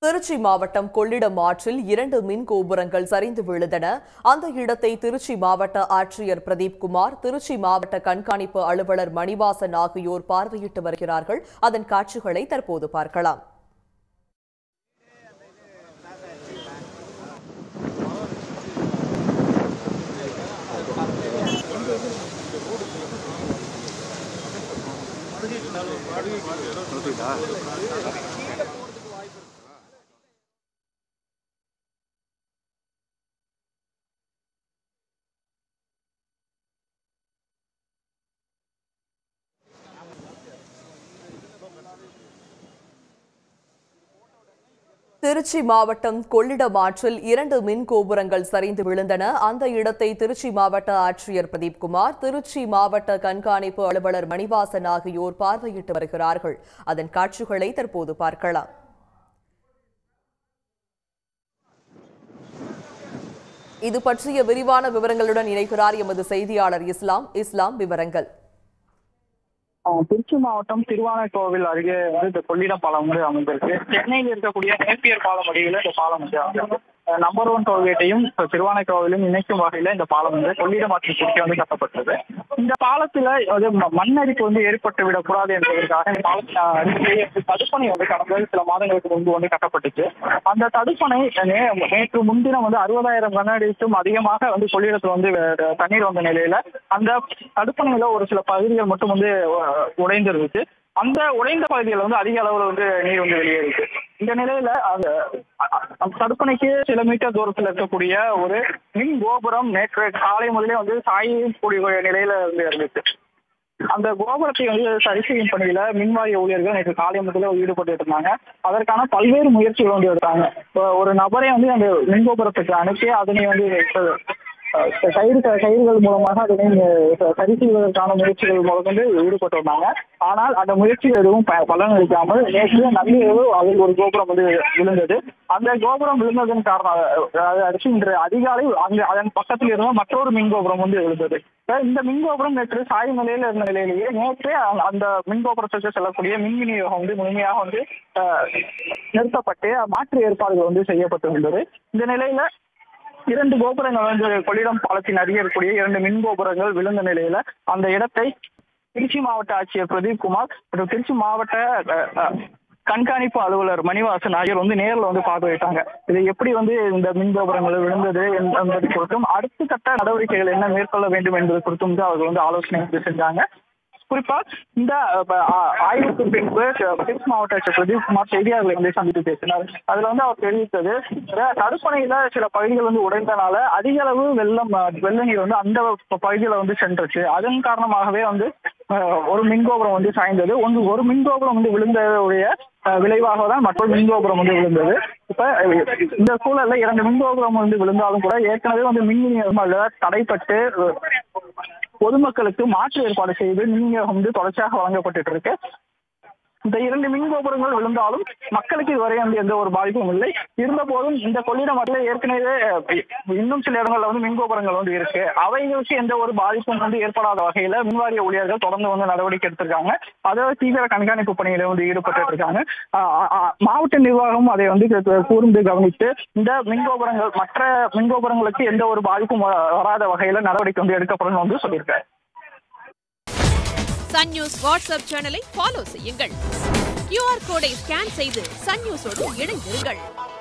திருச்சி மாவட்டம் கொள்ளிடம் ஆற்றில் இரண்டு மின் கோபுரங்கள் சரிந்து விழுந்தன அந்த இடத்தை திருச்சி மாவட்ட ஆட்சியர் பிரதீப் குமார் திருச்சி மாவட்ட கண்காணிப்பு அலுவலர் மணிவாசன் ஆகியோர் பார்வையிட்டு வருகிறார்கள் அதன் காட்சிகளை தற்போது பார்க்கலாம் திருச்சி மாவட்டம் கொள்ளிடம் ஆற்றில் இரண்டு மின் கோபுரங்கள் சரிந்து விழுந்தன அந்த இடத்தை திருச்சி மாவட்ட ஆட்சியர் பிரதீப் குமார் திருச்சி மாவட்ட கண்காணிப்பு அலுவலர் மணிவாசன் ஆகியோர் பார்வையிட்டு வருகிறார்கள் அதன் காட்சிகளை தற்போது பார்க்கலாம் இது பற்றிய விரிவான விவரங்களுடன் இணைகிறார் எமது செய்தியாளர் இஸ்லாம் இஸ்லாம் விவரங்கள் ஆஹ் திருச்சி மாவட்டம் திருவானைக்கோவில் அருகே வந்து இந்த கொள்ளிடம் பாலம் வந்து அமைந்திருக்கு சென்னையில் இருக்கக்கூடிய நேப்பியர் பாலம் அருகில இந்த பாலம் வந்து அமைந்திருக்கு. அஹ் நம்பர் ஒன் டோல்கேட்டையும் இப்ப திருவானைக்கோவிலும் இணைக்கும் வகையில இந்த பாலம் வந்து கொள்ளிடம் ஆற்றின் குறுக்கே வந்து கட்டப்பட்டது இந்த பாலத்துல வந்து ம- மண்ணரிப்பு வந்து ஏற்பட்டு விடக்கூடாது என்பதற்காக இந்த பாலத்தின் அருகே தடுப்பணை வந்து கடந்த சில மாதங்களுக்கு முன்பு வந்து கட்டப்பட்டுச்சு அந்த தடுப்பணை நே- நேற்று முன்தினம் வந்து அறுபதாயிரம் கனஅடிக்கும் அதிகமாக வந்து கொள்ளிடத்துல வந்து அஹ், தண்ணீர் வந்த நிலையில அந்த தடுப்பணையில ஒரு சில பகுதிகள் மட்டும் வந்து அஹ், உடைந்திருந்துச்சு அந்த உடைந்த பகுதியில் வந்து அதிக அளவுல வந்து நீர் வந்து வெளியேறிச்சு இந்த நிலையில அந்த அ- அ- அந்த தடுப்பணைக்கு சில மீட்டர் தூரத்தில் இருக்கக்கூடிய ஒரு மின் கோபுரம் நேற்று காலை முதலே வந்து சாயக்கூடிய நிலையில வந்து இருந்துச்சு அந்த கோபுரத்தை வந்து சரி செய்யும் பணியில மின்வாரிய ஊழியர்கள் நேற்று காலை முதல்ல ஈடுபட்டு இருந்தாங்க அதற்கான பல்வேறு முயற்சிகள் வந்து எடுத்தாங்க இப்போ ஒரு நபரை வந்து அந்த மின் கோபுரத்துக்கு அனுப்பி அதனை வந்து அஹ், கயிறு கயிறுகள் மூலமாக அதனை அஹ், சரி செய்வதற்கான முயற்சிகள் முதற்கொண்டு ஈடுபட்டு வந்தாங்க ஆனால் அந்த முயற்சிகள் எதுவும் ப- பலனளிக்காமல் நேற்று நள்ளிரவு அதில் ஒரு கோபுரம் வந்து விழுந்தது அந்த கோபுரம் விழுந்ததன் காரணம் அதாவது அடுத்து இன்று அதிகாலை அங்கு அதன் பக்கத்தில் இருந்த மற்றொரு மின் கோபுரம் வந்து விழுந்தது இப்ப இந்த மின் கோபுரம் நேற்று சாய் நிலையில இருந்த நிலையிலேயே நேற்று அந்த- அந்த மின் கோபுரத்திற்கு செல்லக்கூடிய மின் விநியோகம் வந்து முழுமையாக வந்து அஹ், நிறுத்தப்பட்டு மாற்று ஏற்பாடுகள் வந்து செய்யப்பட்டிருந்தது இந்த நிலையில இரண்டு கோபுரங்கள் வந்து கொள்ளிடம் பாலத்தின் அருகே இருக்கக்கூடிய இரண்டு மின் கோபுரங்கள் விழுந்த நிலையில அந்த இடத்தை திருச்சி மாவட்ட ஆட்சியர் பிரதீப் குமார் மற்றும் திருச்சி மாவட்ட அஹ், அஹ், கண்காணிப்பு அலுவலர் மணிவாசன் ஆகியோர் வந்து நேரில் வந்து பார்வையிட்டாங்க இது எப்படி வந்து இந்த மின் கோபுரங்கள் விழுந்தது என்பது குறித்தும் அடுத்த கட்ட நடவடிக்கைகள் என்ன மேற்கொள்ள வேண்டும் என்பது குறித்தும் வந்து அவர்கள் வந்து ஆலோசனை வந்து செஞ்சாங்க குறிப்பா இந்த அஹ், ஆ- ஆய்வுக்கு பின்பு திருச்சி மாவட்ட ஆட்சியர் பிரதீப் குமார் செய்தியாளர்களை வந்து சந்தித்து பேசினார் அதுல வந்து அவர் தெரிவித்தது அஹ், தடுப்பணையில சில பகுதிகள் வந்து உடைந்தனால அதிக அளவு வெள்ளம் அஹ், வெள்ள நீர் வந்து அந்த பகுதியில வந்து சென்றுச்சு அதன் காரணமாகவே வந்து அஹ், ஒரு மின்கோபுரம் வந்து சாய்ந்தது ஒன்று ஒரு மின்கோபுரம் வந்து விழுந்ததுடைய அஹ், விளைவாக தான் மற்றொரு மின்கோபுரம் வந்து விழுந்தது இப்ப அஹ், இந்த சூழல்ல இரண்டு மின்கோபுரம் வந்து விழுந்தாலும் கூட ஏற்கனவே வந்து மின் விநியோகம் அதுல தடைப்பட்டு அஹ், பொதுமக்களுக்கு மாற்று ஏற்பாடு செய்து மின் விநியோகம் வந்து தொடர்ச்சியாக வழங்கப்பட்டு இருக்கு இந்த இரண்டு மின் கோபுரங்கள் விழுந்தாலும் மக்களுக்கு இதுவரை வந்து எந்த ஒரு பாதிப்பும் இல்லை இருந்த போதும் இந்த கொள்ளிடம் மட்டில் ஏற்கனவே அஹ், இன்னும் சில இடங்கள்ல வந்து மின் கோபுரங்கள் வந்து இருக்கு அவைகளுக்கு எந்த ஒரு பாதிப்பும் வந்து ஏற்படாத வகையில மின்வாரிய ஊழியர்கள் தொடர்ந்து வந்து நடவடிக்கை எடுத்திருக்காங்க அதை தீவிர கண்காணிப்பு பணியில வந்து ஈடுபட்டு இருக்காங்க ஆஹ் ஆஹ் மாவட்ட நிர்வாகம் அதை வந்து கு- கூர்ந்து கவனித்து இந்த மின் கோபுரங்கள் மற்ற மின் கோபுரங்களுக்கு எந்த ஒரு பாதிப்பும் வ- வராத வகையில நடவடிக்கை வந்து எடுக்கப்படும் வந்து சொல்லியிருக்காரு சன் நியூஸ் வாட்ஸ்அப் சேனலை ஃபாலோ செய்யுங்கள் கியூஆர் கோடை ஸ்கேன் செய்து சன் நியூஸோடு இணைந்திருங்கள்